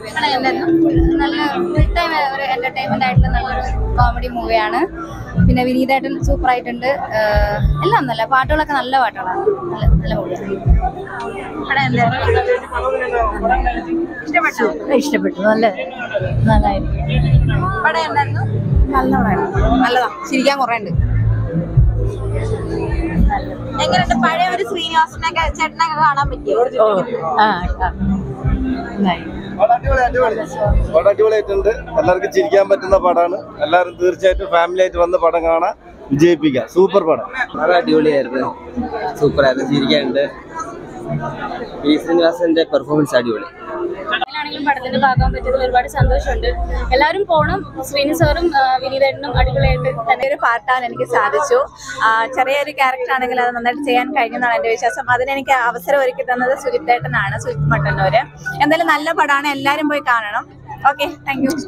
നല്ല full time ഒരു entertainment ആയിട്ടുള്ള നല്ലൊരു കോമഡി മൂവിയാണ് പിന്നെ വിനീതേട്ടൻ സൂപ്പർ ആയിട്ടുണ്ട് ആഹ് എല്ലാം നല്ല പാട്ടുകളൊക്കെ നല്ല പാട്ടുകളാണ് നല്ല നല്ല മൂവിയാണ് ഇഷ്ടപ്പെട്ടു നല്ല നന്നായിരുന്നു നല്ലതാ ചിരിക്കാൻ കുറേ ഉണ്ട് എങ്ങനെയുണ്ട് പഴയ ഒരു ശ്രീനിവാസനൊക്കെ ചേട്ടനൊക്കെ കാണാൻ പറ്റിയോ ആ ആ. നന്നായി പടം അടിപൊളിയായിട്ടുണ്ട് എല്ലാവർക്കും ചിരിക്കാൻ പറ്റുന്ന പടമാണ് എല്ലാവരും തീർച്ചയായിട്ടും ഫാമിലി ആയിട്ട് വന്ന് പടം കാണാൻ വിജയിപ്പിക്കുക സൂപ്പർ പടം വളരെ അടിപൊളിയായിരുന്നു സൂപ്പറായിരുന്നു ചിരിക്കാനുണ്ട് ഈ ശ്രീനിവാസന്റെ പെർഫോമൻസ് അടിപൊളി ആണെങ്കിലും പടത്തിന്റെ ഭാഗമാകാൻ പറ്റിയതിൽ ഒരുപാട് സന്തോഷമുണ്ട് എല്ലാവരും പോണം ശ്രീനി സാറും ആ, വിനീതേട്ടനും അടിപൊളിയായിട്ട് തന്നെ ഒരു പാട്ടാൻ എനിക്ക് സാധിച്ചു ആ, ചെറിയൊരു ക്യാരക്ടർ ആണെങ്കിൽ അത് നന്നായിട്ട് ചെയ്യാൻ കഴിഞ്ഞെന്നാണ് എന്റെ വിശ്വാസം അതിനെനിക്ക് അവസരം ഒരുക്കി തന്നത് സുജിത്തേട്ടനാണ് സുജിത് മട്ടന്നൂര് എന്തായാലും നല്ല പടമാണ് എല്ലാരും പോയി കാണണം ഓക്കെ താങ്ക് യു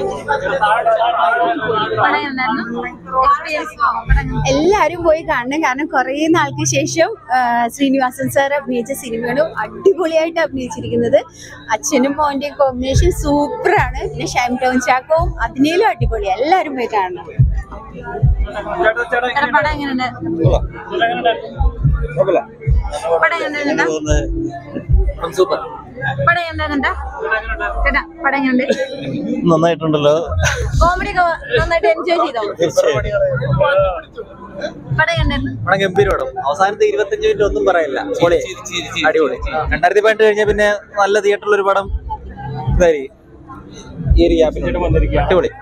എല്ലാവരും പോയി കാണണം കാരണം കുറേ നാൾക്ക് ശേഷം ആ, ശ്രീനിവാസൻ സാർ അഭിനയിച്ച സിനിമയാണ് അടിപൊളിയായിട്ട് അഭിനയിച്ചിരിക്കുന്നത് അച്ഛനും മോന്റെയും കോമ്പിനേഷൻ സൂപ്പറാണ് പിന്നെ ഷൈം ടൗൺ ചാക്കവും അതിനേലും അടിപൊളി എല്ലാവരും പോയി കാണണം പടം എങ്ങനെയുണ്ട് പടം എങ്ങനെയുണ്ട് സൂപ്പർ പടം എങ്ങനെയുണ്ട് ചേട്ടാ പടം എങ്ങനെയുണ്ട് നന്നായിട്ടുണ്ടല്ലോ കോമഡി ഒക്കെ നന്നായിട്ട് എൻജോയ് ചെയ്തോ പടം എങ്ങനെയുണ്ട് പണം ഗംഭീര പടം അവസാനത്തെ ഇരുപത്തഞ്ച് മിനിറ്റ് ഒന്നും പറയില്ല പൊളി അടിപൊളി രണ്ടായിരത്തി പതിനെട്ട് കഴിഞ്ഞ പിന്നെ നല്ല തിയേറ്ററിൽ ഒരു പടം ഇതായിരിക്കും ഈ ഒരു ഗ്യാപ്പിൽ അടിപൊളി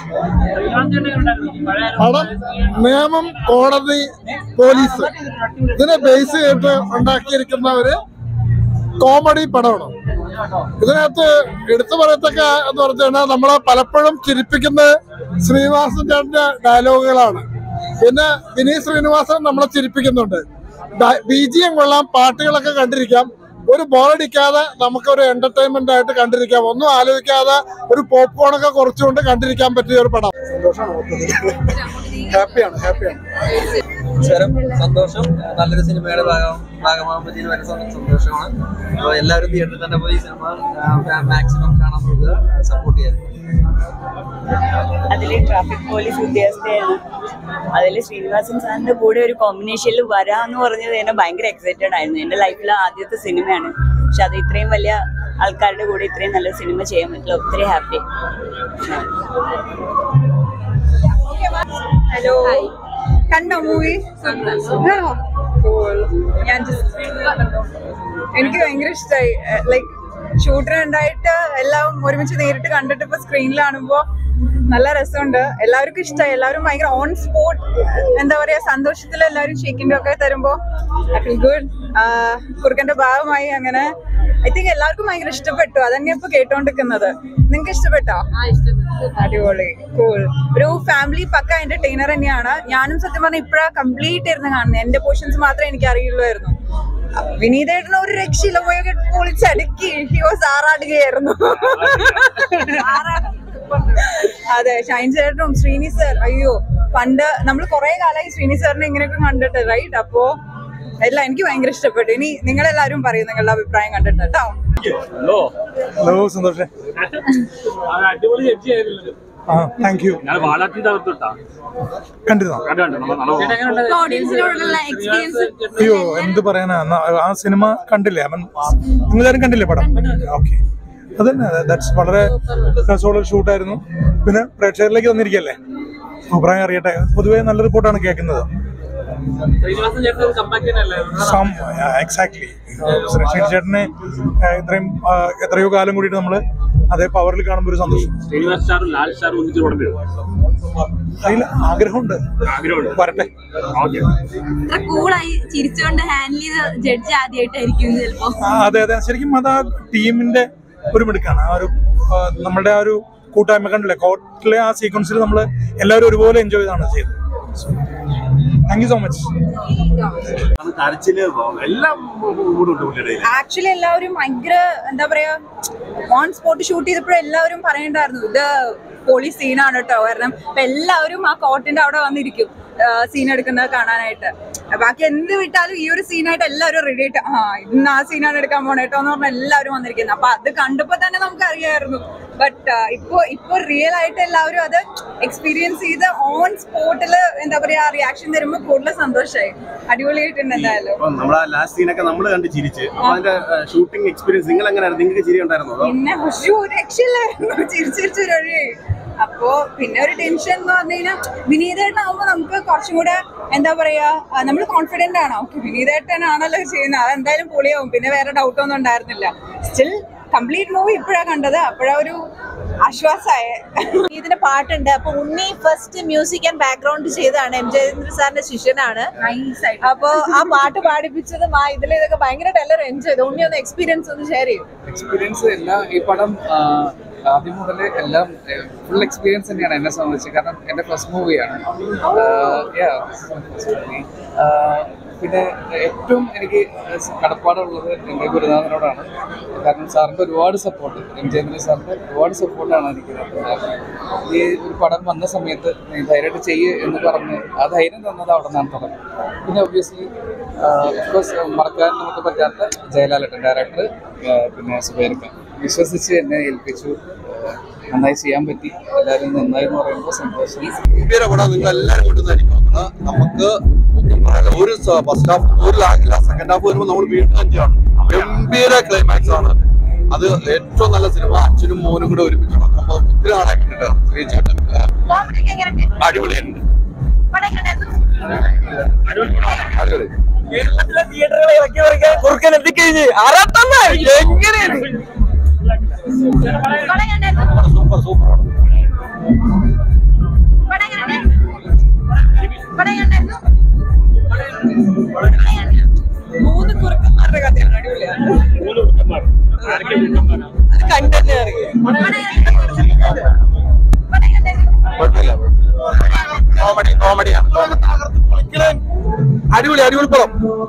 പടം നിയമം കോടതി പോലീസ് ഇതിനെ ബേസ് ചെയ്തിട്ട് ഉണ്ടാക്കിയിരിക്കുന്ന ഒരു കോമഡി പടമാണ് ഇതിനകത്ത് എടുത്തു പറയത്തക്ക എന്ന് പറഞ്ഞു കഴിഞ്ഞാൽ നമ്മളെ പലപ്പോഴും ചിരിപ്പിക്കുന്ന ശ്രീനിവാസൻ ചേട്ടന്റെ ഡയലോഗുകളാണ് പിന്നെ വിനീത് ശ്രീനിവാസൻ നമ്മളെ ചിരിപ്പിക്കുന്നുണ്ട് ബി ജി എം കൊള്ളാം പാട്ടുകളൊക്കെ കണ്ടിരിക്കാം ഒരു ബോറടിക്കാതെ നമുക്കൊരു എന്റർടൈൻമെന്റ് ആയിട്ട് കണ്ടിരിക്കാം ഒന്നും ആലോചിക്കാതെ ഒരു പോപ്കോൺ ഒക്കെ കുറച്ചുകൊണ്ട് കണ്ടിരിക്കാൻ പറ്റിയ ഒരു പടം ഹാപ്പിയാണ് ഹാപ്പിയാണ് നമസ്കാരം സന്തോഷം നല്ലൊരു സിനിമയുടെ ഭാഗം ഭാഗമാകാൻ പറ്റിയത് വളരെ സന്തോ- സന്തോഷമാണ് അപ്പോൾ എല്ലാവരും തിയേറ്ററിൽ തന്നെ പോയി സിനിമ മാക്സിമം കാണാൻ നോക്കുക സപ്പോർട്ട് ചെയ്യാൻ അതില് ട്രാഫിക് പോലീസ് ഉദ്യോഗസ്ഥയായിരുന്നു അതിൽ ശ്രീനിവാസൻ സാറിന്റെ കൂടെ ഒരു കോമ്പിനേഷനിൽ വരാന്ന് പറഞ്ഞത് എന്നെ ഭയങ്കര എക്സൈറ്റഡ് ആയിരുന്നു എന്റെ ലൈഫിലെ ആദ്യത്തെ സിനിമയാണ് പക്ഷെ അത് ഇത്രയും വലിയ ആൾക്കാരുടെ കൂടെ ഇത്രയും നല്ല സിനിമ ചെയ്യാൻ പറ്റില്ല ഒത്തിരി ഹാപ്പി ഹലോ കണ്ടോ മൂവി ഞാൻ just എനിക്ക് ഭയങ്കര ഇഷ്ടമായി ലൈക്ക് ഷൂട്ടിന് ഉണ്ടായിട്ട് എല്ലാം ഒരുമിച്ച് നേരിട്ട് കണ്ടിട്ട് ഇപ്പൊ സ്ക്രീനിൽ കാണുമ്പോ നല്ല രസമുണ്ട് എല്ലാവർക്കും ഇഷ്ടമായി എല്ലാവരും ഭയങ്കര ഓൺ സ്പോട്ട് എന്താ പറയാ സന്തോഷത്തിൽ എല്ലാവരും ഷേക്കിന്റെ ഒക്കെ തരുമ്പോ ഐ ഫീൽ ഗുഡ് കുറുക്കന്റെ ഭാഗമായി അങ്ങനെ ഐ തിങ്ക് എല്ലാവർക്കും ഭയങ്കര ഇഷ്ടപ്പെട്ടു അതന്നെ ഇപ്പൊ കേട്ടോണ്ടിരിക്കുന്നത് നിങ്ങൾക്ക് ഇഷ്ടപ്പെട്ടോ അടിപൊളി കൂൾ ഒരു ഫാമിലി പക്ക എന്റർടൈനർ തന്നെയാണ് ഞാനും സത്യം പറഞ്ഞാൽ ഇപ്പഴാ കംപ്ലീറ്റ് ഇരുന്ന് കാണുന്നത് എന്റെ പോർഷൻസ് മാത്രമേ എനിക്ക് അറിയുള്ളായിരുന്നു വിനീതേട്ടന് ഒരു രക്ഷയില്ല പോയൊക്കെ പൊളിച്ചടുക്കി ഹി വാസ് ആറാടുകയായിരുന്നു അതെ ഷൈൻ ചേട്ടനും ശ്രീനി സർ അയ്യോ പണ്ട് നമ്മൾ കുറെ കാലമായി ശ്രീനി സാറിനെ ഇങ്ങനെയൊക്കെ കണ്ടിട്ട് റൈറ്റ് അപ്പോ എല്ലാം എനിക്ക് ഭയങ്കര ഇഷ്ടപ്പെട്ടു ഇനി നിങ്ങളെല്ലാരും പറയും നിങ്ങളുടെ അഭിപ്രായം കണ്ടിട്ട് കേട്ടോ ഹലോ സന്തോഷം അടിപൊളി ജഡ്ജി ആയിരുന്നു ആ താങ്ക് യു ഞാൻ വാലാറ്റി തകർത്തിട്ടാ കണ്ടിരുന്നോ ഓഡിയൻസിനോടുള്ള എക്സ്പീരിയൻസ് അയ്യോ എന്ത് പറയാനാ ന- ആ സിനിമ കണ്ടില്ലേ അവൻ നിങ്ങളാരും കണ്ടില്ലേ പടം ഓക്കെ അതന്നെ ദാറ്റ്സ് വളരെ രസമുള്ള ഷൂട്ടായിരുന്നു പിന്നെ പ്രേക്ഷകരിലേക്ക് വന്നിരിക്കല്ലേ അഭിപ്രായം അറിയട്ടെ പൊതുവേ നല്ല റിപ്പോർട്ടാണ് കേൾക്കുന്നത് ശ്രീനിവാസൻ ചേട്ടൻ ഒരു കമ്പാക്ക് സം എക്സാക്ട്ലി ശ്രീ ചേട്ടനെ ആ, ഇത്രയും ആ, എത്രയോ കാലം കൂടിയിട്ട് നമ്മള് അതേ പവറിൽ കാണുമ്പോൾ ഒരു സന്തോഷം ശ്രീനിവാസ് സ്റ്റാറും ലാൽ സ്റ്റാറും ഒന്നിച്ച് ഉടനെ അതിൽ ആഗ്രഹമുണ്ട് ആഗ്രഹമുണ്ട് വരട്ടെ ഓക്കെ ഇത്ര കൂളായി ചിരിച്ചുകൊണ്ട് ഹാൻഡിൽ ചെയ്ത ജഡ്ജ് ആദ്യമായിട്ടായിരിക്കും ചിലപ്പോ ആ, അതെ അതെ ശരിക്കും അത് ആ ടീമിന്റെ ഒരു മിടുക്കാണ് ആ ഒരു ആ, നമ്മളുടെ ആ ഒരു കൂട്ടായ്മ കണ്ടില്ലേ കോർട്ടിലെ ആ സീക്വൻസിൽ നമ്മൾ എല്ലാവരും ഒരുപോലെ എൻജോയ് ചെയ്താണ് ചെയ്തത് താങ്ക് യു സോ മച്ച് കരച്ചില് എല്ലാം കൂടുണ്ട് പുള്ളിയുടെ ആക്ച്വലി എല്ലാവരും ഭയങ്കര എന്താ പറയാ ഓൺ സ്പോട്ട് ഷൂട്ട് ചെയ്തപ്പോഴും എല്ലാവരും പറയണ്ടായിരുന്നു ഇത് പോളീസ് സീനാണ് കേട്ടോ കാരണം ഇപ്പൊ എല്ലാവരും ആ കോർട്ടിന്റെ അവിടെ വന്നിരിക്കും സീൻ എടുക്കുന്നത് കാണാനായിട്ട് ബാക്കി എന്ത് വിട്ടാലും ഈ ഒരു സീനായിട്ട് എല്ലാവരും റെഡി ആയിട്ട് ആ ഇന്ന് ആ സീനാണ് എടുക്കാൻ പോണേ കേട്ടോ എന്ന് പറഞ്ഞാൽ എല്ലാവരും വന്നിരിക്കുന്നത് അപ്പൊ അത് കണ്ടപ്പോ തന്നെ നമുക്ക് അറിയാമായിരുന്നു ബട്ട് ഇപ്പൊ ഇപ്പൊ റിയൽ ആയിട്ട് എല്ലാവരും അത് എക്സ്പീരിയൻസ് ചെയ്ത് ഓൺ സ്പോട്ടില് എന്താ പറയാ റിയാക്ഷൻ തരുമ്പോ കൂടുതൽ സന്തോഷമായി അടിപൊളിയായിട്ടുണ്ട് എന്തായാലും അപ്പൊ നമ്മളെ ലാസ്റ്റ് സീനൊക്കെ നമ്മൾ കണ്ട് ചിരിച്ച് അപ്പൊ അതിന്റെ ഷൂട്ടിംഗ് എക്സ്പീരിയൻസ് നിങ്ങൾ എങ്ങനെയായിരുന്നു നിങ്ങൾക്ക് ചിരി ഉണ്ടായിരുന്നോ അതോ പിന്നെ ഒരു രക്ഷയില്ലായിരുന്നു ചിരിച്ചിരിച്ച് വഴിയായി അപ്പോ പിന്നെ ഒരു ടെൻഷൻ എന്ന് പറഞ്ഞു കഴിഞ്ഞാൽ വിനീതേട്ടനാകുമ്പോ നമുക്ക് കുറച്ചും കൂടെ എന്താ പറയാ നമ്മൾ കോൺഫിഡന്റ് ആണ് ഓക്കെ വിനീതേട്ടനാണല്ലോ ചെയ്യുന്നത് അതെന്തായാലും പൊളിയാവും പിന്നെ വേറെ ഡൗട്ട് ഒന്നും ഉണ്ടായിരുന്നില്ല സ്റ്റിൽ കംപ്ലീറ്റ് മൂവി ഇപ്പോഴാ കണ്ടത് അപ്പോഴാ ഒരു ആശ്വാസമായ ഇതിന് പാട്ടുണ്ട് അപ്പൊ Unni first music and background ചെയ്താണ് എം ജയചന്ദ്ര സാറിന്റെ ശിഷ്യനാണ് അപ്പൊ ആ പാട്ട് പാടിപ്പിച്ചതും ആ ഇതിൽ ഇതൊക്കെ ഭയങ്കരമായിട്ട് എല്ലാവരും എൻജോയ് ചെയ്തു ഉണ്ണി ഒന്ന് എക്സ്പീരിയൻസ് ഒന്ന് ഷെയർ ചെയ്യും എക്സ്പീരിയൻസ് എല്ലാം ഈ പടം ആ, ആദ്യം മുതൽ എല്ലാം ഫുൾ എക്സ്പീരിയൻസ് തന്നെയാണ് എന്നെ സംബന്ധിച്ച് കാരണം എൻ്റെ ഫസ്റ്റ് മൂവിയാണ് പിന്നെ ഏറ്റവും എനിക്ക് കടപ്പാടുള്ളത് എൻ്റെ ഗുരുനാഥനോടാണ് കാരണം സാറിൻ്റെ ഒരുപാട് സപ്പോർട്ട് എം ജയേന്ദ്രൻ സാറിൻ്റെ ഒരുപാട് സപ്പോർട്ടാണ് എനിക്ക് തന്നത്. ഈ ഒരു പടം വന്ന സമയത്ത് നീ ധൈര്യമായിട്ട് ചെയ്യ് എന്ന് പറഞ്ഞ് ആ ധൈര്യം തന്നത് അവിടെ നിന്നാണ് തുടങ്ങി പിന്നെ ഒബ്വിയസ്ലി ഓഫ്കോഴ്സ് മറക്കാൻ നമുക്ക് പറ്റാത്ത ജയലാലേട്ടൻ ഡയറക്ടർ പിന്നെ സുബൈർക്ക വിശ്വസിച്ച് എന്നെ ഏൽപ്പിച്ചു ആ, നന്നായി ചെയ്യാൻ പറ്റി എല്ലാവരും നന്നായി എന്ന് പറയുമ്പോൾ സന്തോഷം ഗംഭീര പടം നിങ്ങൾ എല്ലാവരും കൊണ്ടുവന്നായിരിക്കും നമുക്ക് ഒരു ഫസ്റ്റ് ഹാഫ് ഒരു ലാഗില്ല സെക്കൻഡ് ഹാഫ് വരുമ്പോൾ നമ്മൾ വീണ്ടും അഞ്ചാണ് ഗംഭീര ക്ലൈമാക്സ് ആണ് അത് ഏറ്റവും നല്ല സിനിമ അച്ഛനും മോനും കൂടെ ഒരുമിച്ച് നടക്കുമ്പോൾ ഒത്തിരി നാളായിട്ടുണ്ട് ശ്രീചേട്ടൻ അടിപൊളിയുണ്ട് അടിപൊളി കേരളത്തിലെ തിയേറ്ററുകളെ ഇറക്കി പറിക്കാൻ കുറുക്കൻ എത്തിക്കഴിഞ്ഞ് ആറാത്തമ്മ എങ്ങനെയാണ് സൂപ്പർ സൂപ്പർ മൂന്ന് കുറുക്കന്മാരുടെ കഥയാണ് അടിപൊളിയാണ് അത് കണ്ടെന്നെ കുഴപ്പമില്ല കോമഡി കോമഡിയാണ് അടിപൊളി അടിപൊളി പടം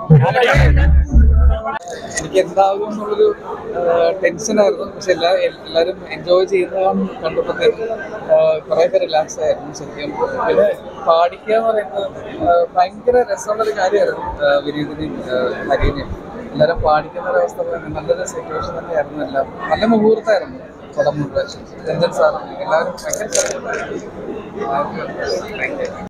എനിക്ക് എന്താകും എന്നുള്ളൊരു ടെൻഷനായിരുന്നു പക്ഷെ എല്ലാ എല്ലാവരും എൻജോയ് ചെയ്യുന്നതാണ് കണ്ടപ്പോഴത്തേക്കും കുറേ പേര് റിലാക്സ് ആയിരുന്നു ശരിക്കും പിന്നെ പാടിക്കുക എന്ന് പറയുന്നത് ആ, ഭയങ്കര രസമുള്ളൊരു കാര്യമായിരുന്നു ആ, വിനീതിനെയും ആ, ഹരിനെയും എല്ലാവരും പാടിക്കുന്ന ഒരു അവസ്ഥ പറയുന്നത് നല്ലൊരു സിറ്റുവേഷൻ തന്നെയായിരുന്നു എല്ലാം നല്ല മുഹൂർത്തമായിരുന്നു പടം മുഴുവൻ രഞ്ജൻ സാറും എല്ലാവരും ഭയങ്കര താങ്ക് യു